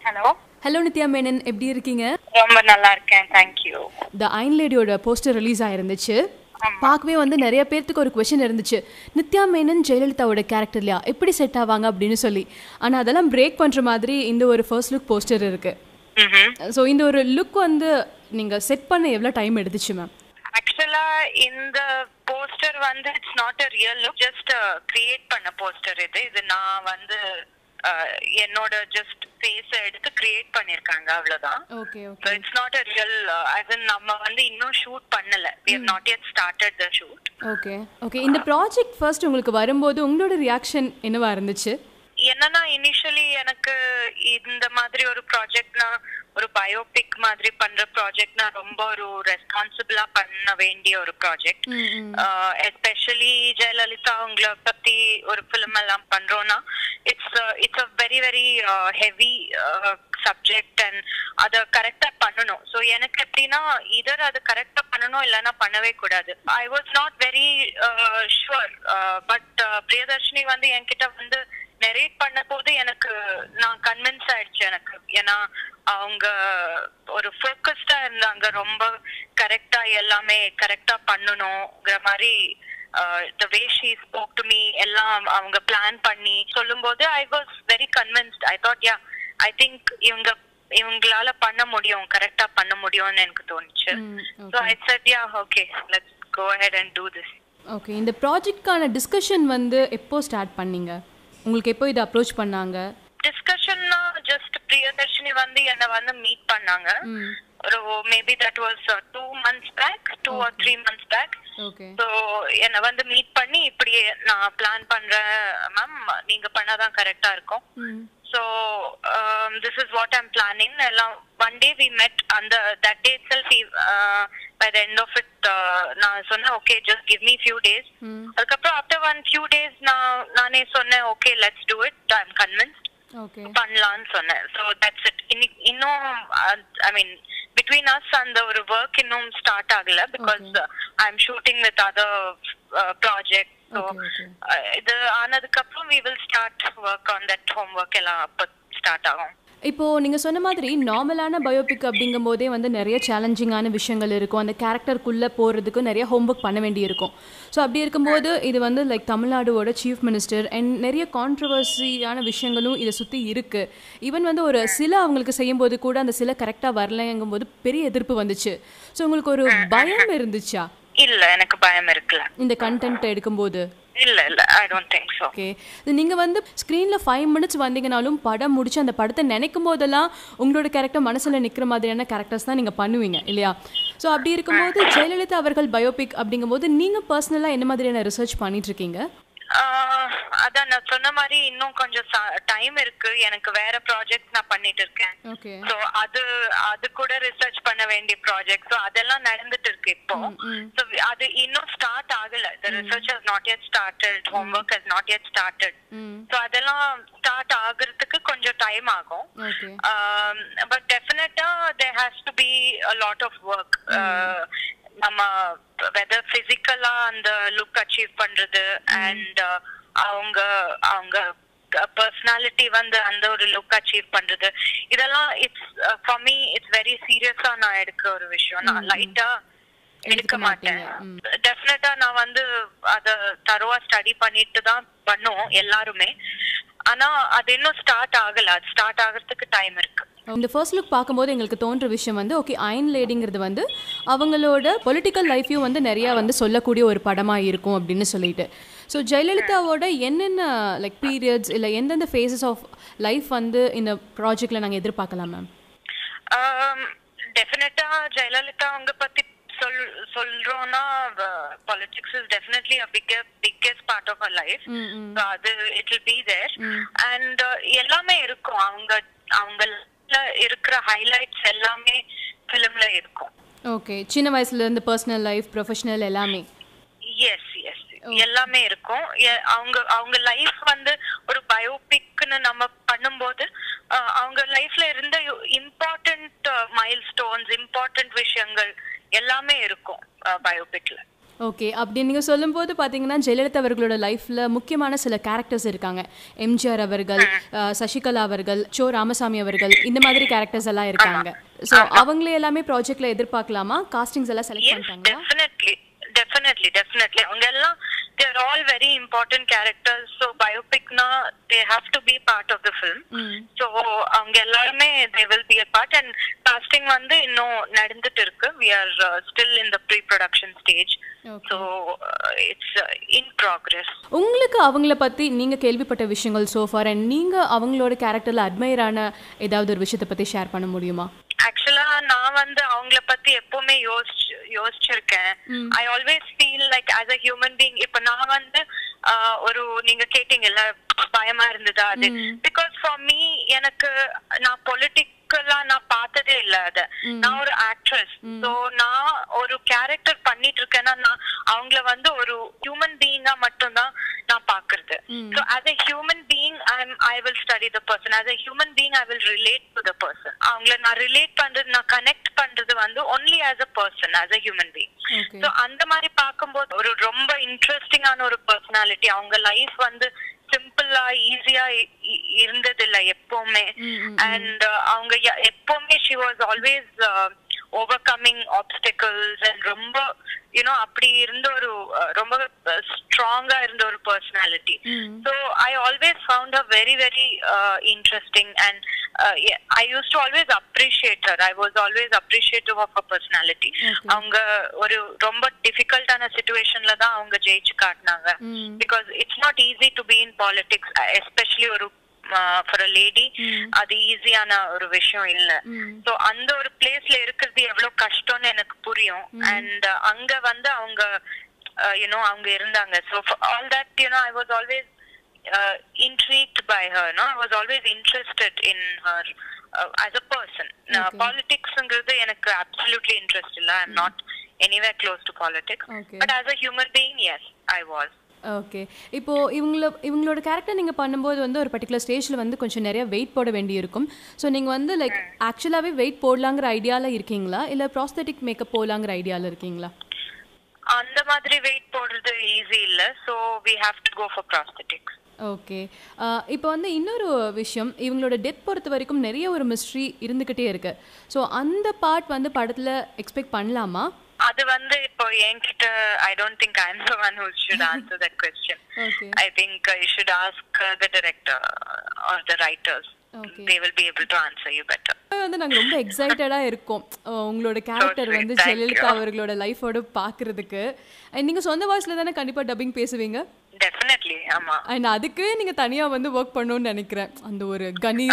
Hello hello Nithya Menon எப்படி இருக்கீங்க ரொம்ப நல்லா இருக்கேன் தேங்க்யூ த அயன் லேடியோட போஸ்டர் ரிலீஸ் ஆயிருந்துச்சு பார்க்கவே வந்து நிறைய பேர்த்துக்கு ஒரு கொஷின் இருந்துச்சு நித்யா மேனன் ஜெயலலிதாவோட கேரக்டர்லையா எப்படி செட் ஆவாங்க அப்படின்னு சொல்லி ஆனால் அதெல்லாம் பிரேக் பண்ணுற மாதிரி இந்த ஒரு ஃபர்ஸ்ட் லுக் போஸ்டர் இருக்கு ம் ஸோ இந்த ஒரு லுக் வந்து நீங்கள் செட் பண்ண எவ்வளோ டைம் எடுத்துச்சு மேம் ஆக்சுவலா இந்த போஸ்டர் வந்து it's not a real look just create பண்ண போஸ்டர் இது இது நான் வந்து uh, என்னோட ஜஸ்ட் ஃபேஸ் எடுத்து கிரியேட் பண்ணிருக்காங்க அவ்வளவுதான் okay So okay it's not a real uh, as in நம்ம வந்து இன்னும் ஷூட் பண்ணல we have not yet started the shoot okay okay இந்த ப்ராஜெக்ட் ஃபர்ஸ்ட் உங்களுக்கு வரும்போது உங்களோட ரியாக்ஷன் என்னவா இருந்துச்சு என்னன்னா இனிஷியலி எனக்கு இந்த மாதிரி ஒரு ப்ராஜெக்ட்னா ஒரு பயோபிக் மாதிரி பண்ற ப்ராஜெக்ட்னா ரொம்ப ஒரு ரெஸ்பான்சிபிளா பண்ண வேண்டிய ஒரு ப்ராஜெக்ட் எஸ்பெஷலி ஜெயலலிதா அவங்கள பத்தி ஒரு ஃபிலிம் எல்லாம் பண்றோம்னா it's it's a very very heavy subject and அதை கரெக்டா பண்ணணும் ஸோ எனக்கு எப்படின்னா இதர் அது கரெக்டா பண்ணணும் இல்லைன்னா பண்ணவே கூடாது I was not very sure but Priyadarshini வந்து என்கிட்ட வந்து நெரேட் பண்ண போது எனக்கு நான் கன்வின்ஸ் ஆயிடுச்சு எனக்கு ஏன்னா அவங்க ஒரு ஃபோக்கஸ்டா இருந்தாங்க ரொம்ப கரெக்டா எல்லாமே கரெக்டா பண்ணணுங்கிற மாதிரி the way she spoke to me எல்லாம் அவங்க பிளான் பண்ணி சொல்லும்போது I was very convinced I thought ya I think இவங்க இவங்களால பண்ண முடியும் கரெக்டா பண்ண முடியும்னு எனக்கு தோணுச்சு so I said ya okay let's go ahead and do this okay இந்த ப்ராஜெக்ட்கான டிஸ்கஷன் வந்து எப்போ ஸ்டார்ட் பண்ணீங்க உங்களுக்கு எப்போ இதை அப்ரோச் பண்ணாங்க டிஸ்கஷன்னா ஜஸ்ட் பிரியதர்ஷினி வந்து என்ன வந்து மீட் பண்ணாங்க ம் ஒரு maybe that was two months back two or three months back okay so என்னை வந்து மீட் பண்ணி இப்படி நான் பிளான் பண்றேன் மேம் நீங்க பண்ணாதான் கரெக்டா இருக்கும் hmm so this is what I'm planning எல்லாம் ஒன் டே வி மெட் அந்த that day self by the end of it நான் சொன்னேன் okay just give me few days hmm அதுக்கப்புறம் ஆஃப்டர் ஒன் ஃபியூ டேஸ் நான் நானே சொன்னேன் okay let's do it I am convinced okay பண்ணலாம்னு சொன்னேன் so that's it இன்னைக்கு இன்னும் ஐ மீன் பிட்வீன் அஸ் அந்த ஒரு ஒர்க் இன்னும் ஸ்டார்ட் ஆகல because I am shooting with other project so okay okay இது ஆனதுக்கு அப்புறம் we will start work on that homework எல்லாம் அப்போ ஸ்டார்ட் ஆகும் இப்போ நீங்க சொன்ன மாதிரி நார்மலான பயோபிக் அப்படிங்கும் போதே வந்து நிறைய சேலஞ்சிங்கான விஷயங்கள் இருக்கும் அந்த கேரக்டருக்குள்ள போறதுக்கு நிறைய ஹோம்ஒர்க் பண்ண வேண்டி இருக்கும் ஸோ அப்படி இருக்கும்போது இது வந்து லைக் தமிழ்நாடுவோட சீஃப் மினிஸ்டர் அண்ட் நிறைய கான்ட்ரவர்சியான விஷயங்களும் இதை சுற்றி இருக்கு ஈவன் வந்து ஒரு சில அவங்களுக்கு செய்யும்போது கூட அந்த சில கரெக்டாக வரலைங்கும் போது பெரிய எதிர்ப்பு வந்துச்சு ஸோ உங்களுக்கு ஒரு பயம் இருந்துச்சா இல்ல எனக்கு பயம் இருக்குல்ல இந்த கண்டென்ட் எடுக்கும்போது இல்ல இல்ல I don't think so okay நீங்கள் வந்து ஸ்க்ரீனில் ஃபைவ் மினிட்ஸ் வந்தீங்கனாலும் படம் முடிச்சு அந்த படத்தை நினைக்கும் போதெல்லாம் உங்களோட கேரக்டர் மனசில் நிற்கிற மாதிரியான கேரக்டர்ஸ் தான் நீங்கள் பண்ணுவீங்க இல்லையா ஸோ அப்படி இருக்கும்போது ஜெயலலிதா அவர்கள் பயோபிக் அப்படிங்கும்போது நீங்கள் பர்சனலாக என்ன மாதிரியான ரிசர்ச் பண்ணிட்டு இருக்கீங்க ஆஹ் அதான் நான் சொன்ன மாதிரி இன்னும் கொஞ்சம் டைம் இருக்கு எனக்கு வேற ப்ராஜெக்ட் நான் பண்ணிட்டு இருக்கேன் ஓகே சோ அது அது கூட ரிசர்ச் பண்ண வேண்டிய ப்ராஜெக்ட் சோ அதெல்லாம் நடந்துட்டு இருக்கு இப்போ சோ அது இன்னும் ஸ்டார்ட் ஆகல the research has not yet started homework has not yet started hmm so அதெல்லாம் ஸ்டார்ட் ஆகுறதுக்கு கொஞ்சம் டைம் ஆகும் ஓகே பட் டெஃபினட்டா there has to be a lot of work நம்ம வெதர் பிசிக்கலா அந்த லுக் அச்சீவ் பண்றது அண்ட் அவங்க அவங்க பர்சனாலிட்டி வந்து அந்த ஒரு லுக் அச்சீவ் பண்றது இதெல்லாம் it's for me it's very சீரியஸா நான் எடுக்கிற ஒரு விஷயம் நான் லைட்டா எடுக்க மாட்டேன் டெஃபினட்டா நான் வந்து அத தரோவா ஸ்டடி பண்ணிட்டு தான் பண்ணுவோம் எல்லாருமே ஆனா அது இன்னும் ஸ்டார்ட் ஆகல அது ஸ்டார்ட் ஆகிறதுக்கு டைம் இருக்கு இந்த ஃபர்ஸ்ட் லுக் பார்க்கும்போது எங்களுக்கு தோன்ற விஷயம் வந்து ஓகே அயன் லேடிங்கிறது வந்து அவங்களோட பொலிட்டிக்கல் லைஃப்பையும் வந்து நிறையா வந்து சொல்லக்கூடிய ஒரு படமாக இருக்கும் அப்படின்னு சொல்லிட்டு ஸோ ஜெயலலிதாவோட என்னென்ன லைக் பீரியட்ஸ் இல்லை எந்தெந்த ஃபேஸஸ் ஆஃப் லைஃப் வந்து இந்த ப்ராஜெக்டில் நாங்கள் எதிர்பார்க்கலாம் மேம் டெஃபினட்டா ஜெயலலிதா அவங்க பத்தி சொல் சொல்றோம்னா politics is definitely a big biggest part of our life அது it will be there and எல்லாமே இருக்கும் அவங்க அவங்க இருக்கிற ஹைலைட்ஸ் எல்லாமே ஃபிலிம்ல இருக்கும் ஓகே சின்ன வயசுலேருந்து பர்சனல் லைஃப் ப்ரொஃபஷனல் எல்லாமே எஸ் எஸ் எல்லாமே இருக்கும் எ- அவங்க அவங்க லைஃப் வந்து ஒரு பயோபிக்னு நம்ம பண்ணும்போது அஹ், அவங்க லைஃப்ல இருந்த இம்பார்ட்டன்ட் மைல் ஸ்டோன்ஸ் இம்பார்ட்டன்ட் விஷயங்கள் எல்லாமே இருக்கும் பயோபிக்ல ஓகே அப்படி நீங்கள் சொல்லும்போது பார்த்தீங்கன்னா ஜெயலலிதா அவர்களோட லைஃப்பில் முக்கியமான சில கேரக்டர்ஸ் இருக்காங்க எம்ஜிஆர் அவர்கள் அஹ், சசிகலா அவர்கள் சோ ராமசாமி அவர்கள் இந்த மாதிரி கேரக்டர்ஸ் எல்லாம் இருக்காங்க ஸோ அவங்களே எல்லாமே ப்ராஜெக்ட்ல எதிர்பார்க்கலாமா காஸ்டிங்ஸ் எல்லாம் செலக்ட் பண்ணிட்டாங்களா டெஃபினெட்லி டெஃபினெட்லி டெஃபினெட்லி அவங்க எல்லாம் there all very important characters so பயோபிக்னா they have to be part of the film so அவங்க எல்லாருமே they will be a part and casting வந்து இன்னும் நடந்துட்டு இருக்கு we are still in the pre production stage Okay. So it's in progress உங்களுக்கு அவங்கள பற்றி நீங்கள் கேள்விப்பட்ட விஷயங்கள் சோஃபார் அண்ட் நீங்கள் அவங்களோட கேரக்டரில் அட்மையரான ஏதாவது ஒரு விஷயத்தை பற்றி ஷேர் பண்ண முடியுமா ஆக்சுவலா நான் வந்து அவங்கள பத்தி எப்பவுமே யோசிச்சு யோசிச்சிருக்கேன் I always feel like as a human being இப்ப நான் வந்து ஆஹ், ஒரு நீங்க கேட்டீங்கல்ல பயமா இருந்ததா அது பிகாஸ் ஃபார் மீ எனக்கு நான் பொலிட்டிக்கலா நான் பார்த்ததே இல்ல அத நான் ஒரு ஆக்ட்ரஸ் சோ நான் ஒரு கேரக்டர் பண்ணிட்டு இருக்கேன்னா நான் அவங்கள வந்து ஒரு ஹியூமன் பீயிங்கா மட்டும்தான் நான் பாக்குறது so as a human being I will study the person as a human being I will relate to the person அவங்கள நான் ரிலேட் பண்றது நான் கனெக்ட் பண்றது வந்து only as a person as a human being okay so அந்த மாதிரி பார்க்கும்போது ஒரு ரொம்ப இன்ட்ரெஸ்டிங்கான ஒரு பர்சனாலிட்டி அவங்க லைஃப் வந்து சிம்பிளா ஈஸியா இருந்தது இல்ல எப்பவுமே அண்ட் அவங்க ய- எப்பவுமே she was always overcoming obstacles and ரொம்ப யூனோ அப்படி இருந்த ஒரு uh, ரொம்ப ஸ்ட்ராங்கா இருந்த ஒரு personality so I always found a very very interesting and I use to always appreciate her I was always appreciative of a personality அவங்க ஒரு ரொம்ப டிஃபிகல்ட்டான சுச்சுவேஷன்ல தான் அவங்க ஜெயிச்சு காட்டினாங்க because it's not easy to be in politics especially ஒரு ஃபார் அ லேடி அது ஈஸியான ஒரு விஷயம் இல்ல சோ அந்த ஒரு பிளேஸ்ல இருக்கிறது எவ்வளவு கஷ்டம்னு எனக்கு புரியும் அண்ட் அங்க வந்து அவங்க யூனோ அவங்க இருந்தாங்க so all that you know I was always uh, intrigued by her. No, I was always interested in her uh, as a person. Now, politics எனக்கு absolutely interest இல்ல. I'm not anywhere close to politics. Okay. But as a human being, yes, I was. Okay இப்போ இவங்கள இவங்களோட character நீங்கள் பண்ணும்போது வந்து ஒரு particular ஸ்டேஜில் வந்து கொஞ்சம் நிறைய வெயிட் போட வேண்டியிருக்கும் ஸோ நீங்கள் வந்து லைக் ஆக்சுவலாகவே வெயிட் போடலாங்கிற ஐடியாவில் இருக்கீங்களா இல்லை ப்ராஸ்தட்டிக் மேக்கப் போடலாங்கிற ஐடியாவில் இருக்கீங்களா அந்த மாதிரி வெயிட் போடுறது ஈஸி இல்ல so we have to go for prosthetics okay இப்போ வந்து இன்னொரு விஷயம் இவங்களோட டெத் பொறுத்த வரைக்கும் நிறைய ஒரு மிஸ்ட்ரி இருந்துக்கிட்டே இருக்கு ஸோ அந்த பார்ட் வந்து படத்தில் எக்ஸ்பெக்ட் பண்ணலாமா அது வந்து இப்போ என்கிட்ட I don't think I am the one who should answer that question okay I think you should ask the director or the writers Okay. They will be able to answer you better வந்து நாங்கள் ரொம்ப எக்ஸைட்டடாக இருக்கோம் அஹ் உங்களோட character sweet. வந்து Thank Jayalalithaa you. அவர்களோட லைஃபோட பார்க்கறதுக்கு அண்ட் நீங்கள் சொந்த வாய்ஸில் தானே கண்டிப்பாக டப்பிங் பேசுவீங்க டெஃபினெட்லி ஆமா அண்ட் அதுக்கு நீங்கள் தனியாக வந்து ஒர்க் பண்ணணும்னு நினைக்கிறேன் அந்த ஒரு கணி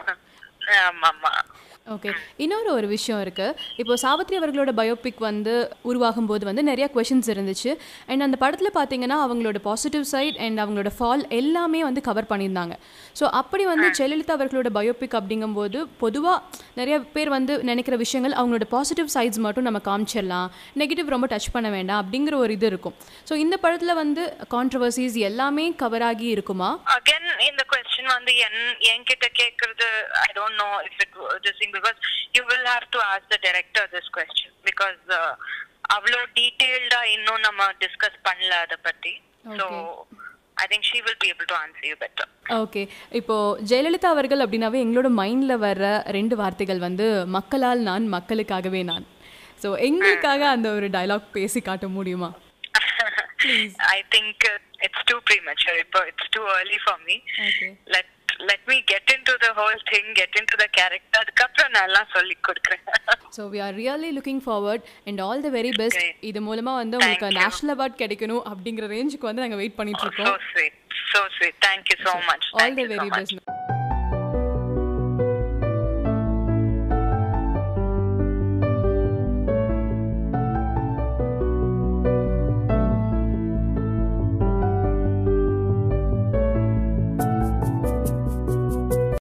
ஆமா ஆமா ஓகே இன்னொரு ஒரு விஷயம் இருக்கு இப்போ சாவித்ரி அவர்களோட பயோபிக் வந்து உருவாகும் போது வந்து நிறைய கொஷின்ஸ் இருந்துச்சு அண்ட் அந்த படத்தில் பார்த்தீங்கன்னா அவங்களோட பாசிட்டிவ் சைட் அண்ட் அவங்களோட ஃபால் எல்லாமே வந்து கவர் பண்ணியிருந்தாங்க ஸோ அப்படி வந்து ஜெயலலிதா அவர்களோட பயோபிக் அப்படிங்கும்போது பொதுவாக நிறைய பேர் வந்து நினைக்கிற விஷயங்கள் அவங்களோட பாசிட்டிவ் சைட்ஸ் மட்டும் நம்ம காமிச்சிடலாம் நெகட்டிவ் ரொம்ப டச் பண்ண வேண்டாம் அப்படிங்கிற ஒரு இது இருக்கும் ஸோ இந்த படத்தில் வந்து கான்ட்ரவர்சிஸ் எல்லாமே கவர் ஆகி இருக்குமா அகைன் இந்த கொஸ்டின் வந்து என் என்கிட்ட கேக்குறது I don't know if it this thing because you will have to ask the director this question because அவ்வளோ டீட்டெயில்டா இன்னும் நம்ம டிஸ்கஸ் பண்ணல அதை பத்தி so I think she will be able to answer you better okay இப்போ ஜெயலலிதா அவர்கள் அப்படின்னாவே எங்களோட மைண்டில் வர்ற ரெண்டு வார்த்தைகள் வந்து மக்களால் நான் மக்களுக்காகவே நான் ஸோ எங்களுக்காக அந்த ஒரு டயலாக் பேசி காட்ட முடியுமா I think uh, it's too premature. It- It's too early for me. Okay Let let me get into the whole thing, get into the character. அதுக்கப்புறம் நான் எல்லாம் சொல்லி கொடுக்குறேன் so we are really looking forward and all the very best Great. இது மூலமாக வந்து உங்களுக்கு national award கிடைக்கணும் அப்படிங்கிற ரேஞ்சுக்கு வந்து நாங்கள் வெயிட் பண்ணிட்டு இருக்கோம் so sweet, so sweet. Thank you so much. All Thank the you so very much. Best